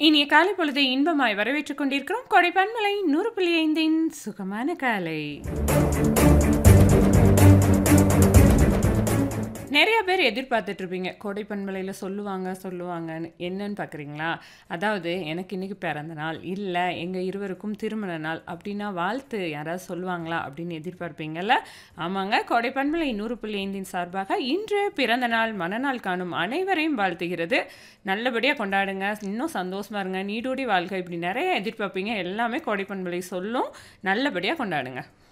இனிய காலை பொழுதை இன்பமாய் வரவேற்றுக் கொண்டிருக்கிறோம் கொடைப்பன்மலை நூறு புள்ளி ஐந்தின் சுகமான காலை நிறைய பேர் எதிர்பார்த்துட்டு இருப்பீங்க கோடை பண்பலையில் சொல்லுவாங்க சொல்லுவாங்கன்னு என்னன்னு பார்க்குறீங்களா அதாவது எனக்கு இன்னைக்கு பிறந்த நாள் இல்லை எங்கள் இருவருக்கும் திருமண நாள் அப்படின்னா வாழ்த்து யாராவது சொல்லுவாங்களா அப்படின்னு எதிர்பார்ப்பீங்கல்ல ஆமாங்க கோடை பண்பலை நூறு புள்ளி ஐந்தின் சார்பாக இன்று பிறந்த நாள் மனநாள் காணும் அனைவரையும் வாழ்த்துகிறது நல்லபடியாக கொண்டாடுங்க இன்னும் சந்தோஷமா இருங்க நீடோடி வாழ்க்கை இப்படி நிறைய எதிர்பார்ப்பீங்க எல்லாமே கோடை பண்பலை சொல்லும் நல்லபடியாக கொண்டாடுங்க